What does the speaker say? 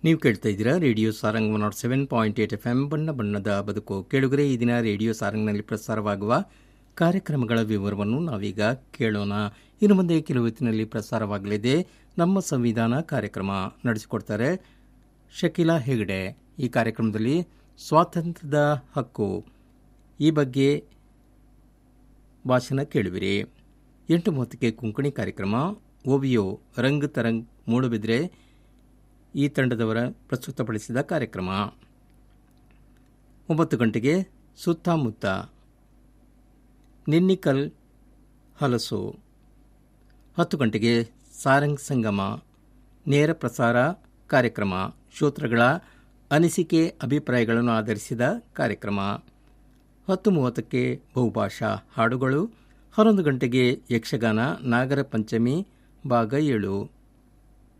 ನೀವು ಕೇಳ್ತಾ ಇದ್ದೀರಾ radio Sarang one nought seven point eight F M ಬಣ್ಣ ಬಣ್ಣದ ಬದುಕು ಕೇಳುಗರೆ ಈ ದಿನ ರೇಡಿಯೋ ಸಾರಂಗ್ನಲ್ಲಿ ಪ್ರಸಾರವಾಗುವ ಕಾರ್ಯಕ್ರಮಗಳ ವಿವರವನ್ನು ನಾವೀಗ ಕೇಳೋಣ ಇನ್ನು ಮುಂದೆ ಕೆಲವು ಹೊತ್ತಿನಲ್ಲಿ ಪ್ರಸಾರವಾಗಲಿದೆ ನಮ್ಮ ಸಂವಿಧಾನ ಕಾರ್ಯಕ್ರಮ ನಡೆಸಿಕೊಡ್ತಾರೆ ಶಕೀಲಾ ಹೆಗಡೆ ಈ ಕಾರ್ಯಕ್ರಮದಲ್ಲಿ ಸ್ವಾತಂತ್ರ್ಯದ ಹಕ್ಕು ಈ ಬಗ್ಗೆ ಭಾಷಣ ಕೇಳುವಿರಿ ಎಂಟು ಮೂವತ್ತಕ್ಕೆ ಕೊಂಕಣಿ ಕಾರ್ಯಕ್ರಮ ಓವಿಯೋ ರಂಗ್ ತರಂಗ್ ಮೂಡುಬಿದ್ರೆ ಈ ತಂಡದವರ ಪ್ರಸ್ತುತಪಡಿಸಿದ ಕಾರ್ಯಕ್ರಮ ಒಂಬತ್ತು ಗಂಟೆಗೆ ಸುತ್ತಮುತ್ತ ನಿನ್ನಿಕಲ್ ಹಲಸು ಹತ್ತು ಗಂಟೆಗೆ ಸಾರಂಗ್ ಸಂಗಮ ನೇರ ಪ್ರಸಾರ ಕಾರ್ಯಕ್ರಮ ಶ್ರೋತೃಗಳ ಅನಿಸಿಕೆ ಅಭಿಪ್ರಾಯಗಳನ್ನು ಆಧರಿಸಿದ ಕಾರ್ಯಕ್ರಮ ಹತ್ತು ಮೂವತ್ತಕ್ಕೆ ಬಹುಭಾಷಾ ಹಾಡುಗಳು ಹನ್ನೊಂದು ಗಂಟೆಗೆ ಯಕ್ಷಗಾನ ನಾಗರ ಪಂಚಮಿ ಭಾಗ ಏಳು